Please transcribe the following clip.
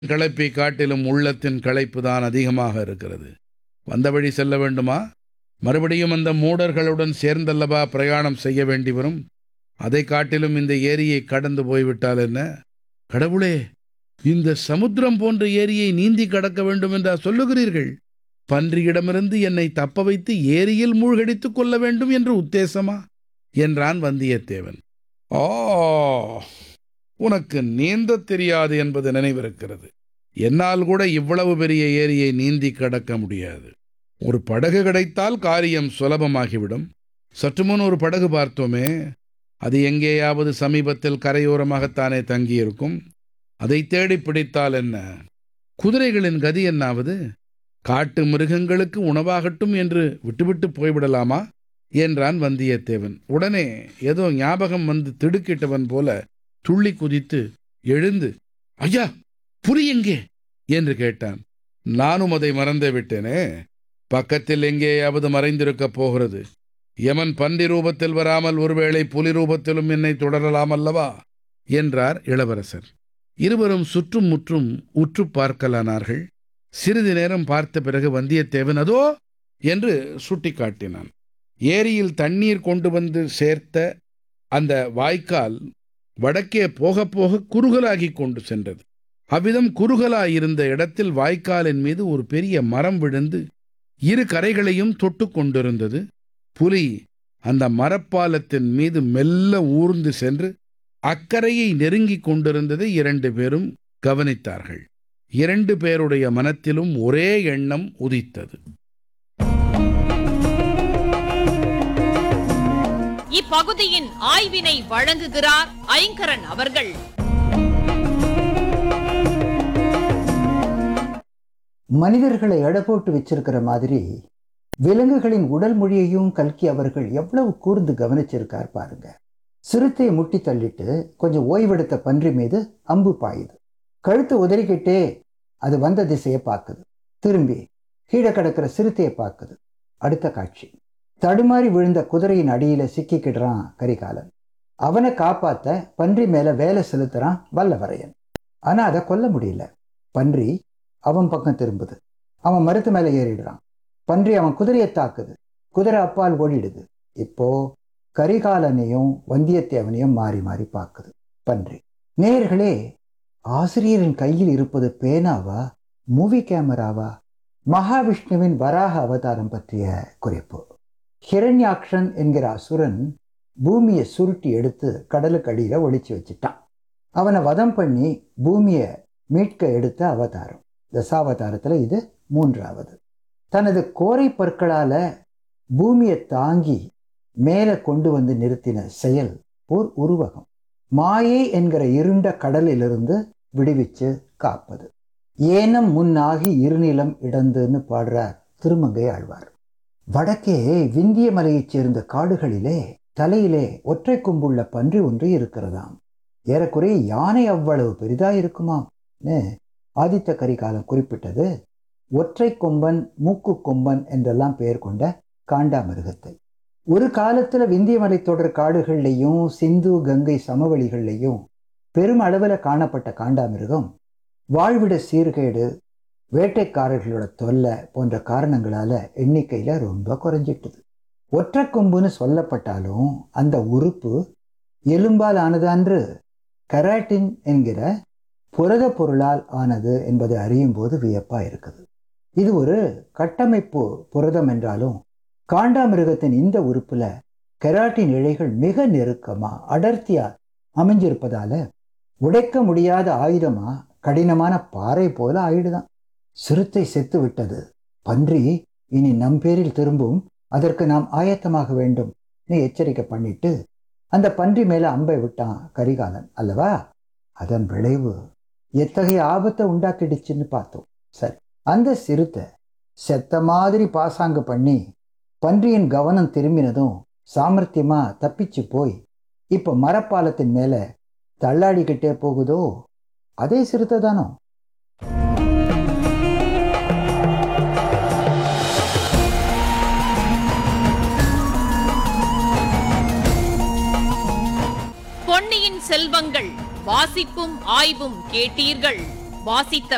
களைப்பை காட்டிலும் உள்ளத்தின் களைப்புதான் அதிகமாக இருக்கிறது வந்த வழி செல்ல வேண்டுமா மறுபடியும் அந்த மூடர்களுடன் சேர்ந்தல்லவா பிரயாணம் செய்ய வேண்டி வரும் அதை காட்டிலும் இந்த ஏரியை கடந்து போய்விட்டால் என்ன கடவுளே இந்த சமுத்திரம் போன்ற ஏரியை நீந்தி கடக்க வேண்டும் என்றா சொல்லுகிறீர்கள் பன்றியிடமிருந்து என்னை தப்ப வைத்து ஏரியில் மூழ்கடித்துக் கொள்ள வேண்டும் என்று உத்தேசமா என்றான் வந்தியத்தேவன் ஆ உனக்கு நீந்தத் தெரியாது என்பது நினைவிருக்கிறது என்னால் கூட இவ்வளவு பெரிய ஏரியை நீந்தி கடக்க முடியாது ஒரு படகு கிடைத்தால் காரியம் சுலபமாகிவிடும் சற்று முன் ஒரு படகு பார்த்தோமே அது எங்கேயாவது சமீபத்தில் கரையோரமாகத்தானே தங்கியிருக்கும் அதை தேடி பிடித்தால் என்ன குதிரைகளின் கதி என்னாவது காட்டு மிருகங்களுக்கு உணவாகட்டும் என்று விட்டுவிட்டு போய்விடலாமா என்றான் வந்தியத்தேவன் உடனே ஏதோ ஞாபகம் வந்து திடுக்கிட்டவன் போல துள்ளி குதித்து எழுந்து ஐயா புலி எங்கே என்று கேட்டான் நானும் அதை மறந்தே விட்டேனே பக்கத்தில் எங்கேயாவது மறைந்திருக்கப் போகிறது யமன் பன்றி ரூபத்தில் வராமல் ஒருவேளை புலி ரூபத்திலும் என்னை தொடரலாம் அல்லவா என்றார் இளவரசர் இருவரும் சுற்றும் முற்றும் உற்று பார்க்கலானார்கள் சிறிது நேரம் பார்த்த பிறகு வந்தியத்தேவன் அதோ என்று சுட்டிக்காட்டினான் ஏரியில் தண்ணீர் கொண்டு வந்து சேர்த்த அந்த வாய்க்கால் வடக்கே போக போக குறுகலாகிக் கொண்டு சென்றது அவ்விதம் குறுகலாயிருந்த இடத்தில் வாய்க்காலின் மீது ஒரு பெரிய மரம் விழுந்து இரு கரைகளையும் தொட்டு கொண்டிருந்தது புலி அந்த மரப்பாலத்தின் மீது மெல்ல ஊர்ந்து சென்று அக்கரையை நெருங்கிக் கொண்டிருந்ததை இரண்டு பேரும் கவனித்தார்கள் இரண்டு பேருடைய மனத்திலும் ஒரே எண்ணம் உதித்தது இப்பகுதியின் ஆய்வினை வழங்குகிறார் ஐங்கரன் அவர்கள் மனிதர்களை எடை போட்டு வச்சிருக்கிற மாதிரி விலங்குகளின் உடல் மொழியையும் கல்கி அவர்கள் எவ்வளவு கூர்ந்து கவனிச்சிருக்கார் பாருங்க சிறுத்தையை முட்டி தள்ளிட்டு கொஞ்சம் ஓய்வெடுத்த பன்றி மீது அம்பு பாயுது கழுத்து உதறிக்கிட்டே அது வந்த திசையை பார்க்குது திரும்பி கீழே கிடக்கிற சிறுத்தையை பார்க்குது அடுத்த காட்சி தடுமாறி விழுந்த குதிரையின் அடியில சிக்கிக்கிடுறான் கரிகாலன் அவனை காப்பாத்த பன்றி மேல வேலை செலுத்துறான் வல்லவரையன் ஆனா அதை கொல்ல முடியல பன்றி அவன் பக்கம் திரும்புது அவன் மருத்து மேலே ஏறிடுறான் பன்றி அவன் குதிரையை தாக்குது குதிரை அப்பால் ஓடிடுது இப்போ கரிகாலனையும் வந்தியத்தேவனையும் மாறி மாறி பார்க்குது பன்றி நேயர்களே ஆசிரியரின் கையில் இருப்பது பேனாவா மூவி கேமராவா மகாவிஷ்ணுவின் வராக அவதாரம் பற்றிய குறிப்பு ஹிரண்யாக்ஷன் என்கிற அசுரன் பூமியை சுருட்டி எடுத்து கடலுக்கு அடியில ஒளிச்சு வச்சுட்டான் அவனை வதம் பண்ணி பூமியை மீட்க எடுத்த அவதாரம் தசாவதாரத்தில் இது மூன்றாவது தனது கோரை பற்களால பூமியை தாங்கி மேலே கொண்டு வந்து நிறுத்தின செயல் ஓர் உருவகம் மாயை என்கிற இருண்ட கடலிலிருந்து விடுவிச்சு காப்பது ஏனம் முன்னாகி இருநிலம் இடந்துன்னு பாடுறார் திருமங்கை ஆழ்வார் வடக்கே விந்திய மலையைச் சேர்ந்த காடுகளிலே தலையிலே ஒற்றை கொம்புள்ள பன்றி ஒன்று இருக்கிறதாம் ஏறக்குறைய யானை அவ்வளவு பெரிதா இருக்குமாம்னு ஆதித்த கரிகாலம் குறிப்பிட்டது ஒற்றை கொம்பன் மூக்கு கொம்பன் என்றெல்லாம் பெயர் கொண்ட காண்டாமிருகத்தை ஒரு காலத்துல விந்திய மலைத்தொடர் காடுகள்லையும் சிந்து கங்கை சமவெளிகள்லையும் பெரும் அளவில் காணப்பட்ட காண்டாமிருகம் வாழ்விட சீர்கேடு வேட்டைக்காரர்களோட தொல்லை போன்ற காரணங்களால எண்ணிக்கையில ரொம்ப குறைஞ்சிட்டுது ஒற்றை கொம்புன்னு சொல்லப்பட்டாலும் அந்த உறுப்பு எலும்பால் ஆனதான்று கராட்டின் என்கிற புரத பொருளால் ஆனது என்பதை அறியும் போது வியப்பா இருக்குது இது ஒரு கட்டமைப்பு புரதம் என்றாலும் காண்டாமிருகத்தின் இந்த உறுப்புல கெராட்டின் இழைகள் மிக நெருக்கமா அடர்த்தியா அமைஞ்சிருப்பதால உடைக்க முடியாத ஆயுதமா கடினமான பாறை போல ஆயிடுதான் சிறுத்தை செத்து விட்டது பன்றி இனி நம் பேரில் திரும்பும் அதற்கு நாம் ஆயத்தமாக வேண்டும் எச்சரிக்கை பண்ணிட்டு அந்த பன்றி மேல அம்பை விட்டான் கரிகாலன் அல்லவா அதன் விளைவு எத்தகைய ஆபத்தை உண்டாக்கிடுச்சுன்னு பார்த்தோம் சரி அந்த சிறுத்தை செத்த மாதிரி பாசாங்கு பண்ணி பன்றியின் கவனம் திரும்பினதும் சாமர்த்தியமா தப்பிச்சு போய் இப்ப மரப்பாலத்தின் மேல தள்ளாடிக்கிட்டே போகுதோ அதே சிறுத்தை தானோ பொன்னியின் செல்வங்கள் வாசிப்பும் ஆய்வும் கேட்டீர்கள் வாசித்த